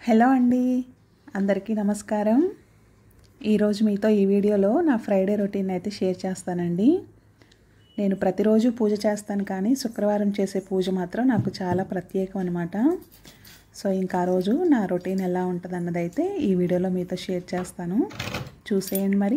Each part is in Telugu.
హలో అండి అందరికీ నమస్కారం ఈరోజు మీతో ఈ వీడియోలో నా ఫ్రైడే రొటీన్ అయితే షేర్ చేస్తానండి నేను ప్రతిరోజు పూజ చేస్తాను కానీ శుక్రవారం చేసే పూజ మాత్రం నాకు చాలా ప్రత్యేకం అనమాట సో ఇంకా ఆ రోజు నా రొటీన్ ఎలా ఉంటుంది అన్నదైతే ఈ వీడియోలో మీతో షేర్ చేస్తాను చూసేయండి మరి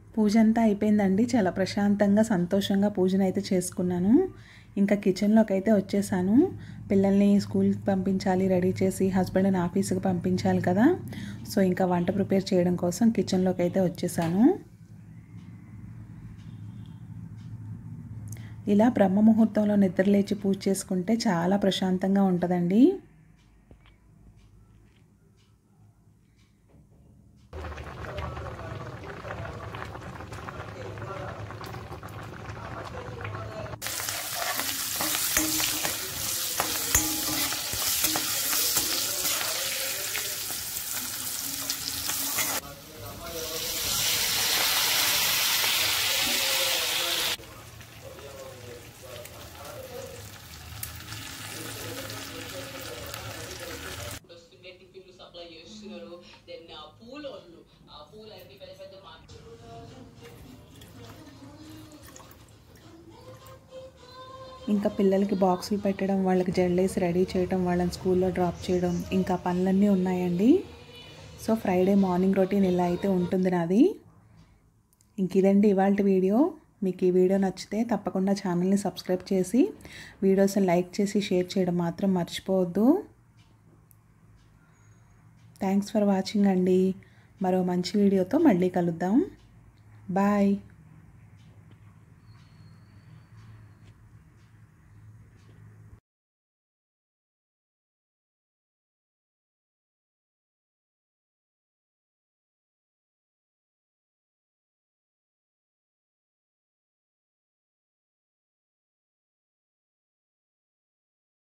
పూజ అంతా అయిపోయిందండి చాలా ప్రశాంతంగా సంతోషంగా పూజను అయితే చేసుకున్నాను ఇంకా కిచెన్లోకి అయితే వచ్చేసాను పిల్లల్ని స్కూల్కి పంపించాలి రెడీ చేసి హస్బెండ్ని ఆఫీస్కి పంపించాలి కదా సో ఇంకా వంట ప్రిపేర్ చేయడం కోసం కిచెన్లోకి అయితే వచ్చేసాను ఇలా బ్రహ్మ ముహూర్తంలో నిద్రలేచి పూజ చేసుకుంటే చాలా ప్రశాంతంగా ఉంటుందండి వస్తుండే టిఫిన్లు సప్లై చేస్తున్నారు దెన్ పూలోళ్ళు ఆ పూలన్నీ పెద్ద పెద్ద మార్కెట్ ఇంకా పిల్లలకి బాక్సులు పెట్టడం వాళ్ళకి జల్లేసి రెడీ చేయడం వాళ్ళని స్కూల్లో డ్రాప్ చేయడం ఇంకా పనులన్నీ ఉన్నాయండి సో ఫ్రైడే మార్నింగ్ రొటీన్ ఇలా అయితే ఉంటుంది నాది ఇంక ఇదండి ఇవాళ వీడియో మీకు ఈ వీడియో నచ్చితే తప్పకుండా ఛానల్ని సబ్స్క్రైబ్ చేసి వీడియోస్ని లైక్ చేసి షేర్ చేయడం మాత్రం మర్చిపోవద్దు థ్యాంక్స్ ఫర్ వాచింగ్ అండి మరో మంచి వీడియోతో మళ్ళీ కలుద్దాం బాయ్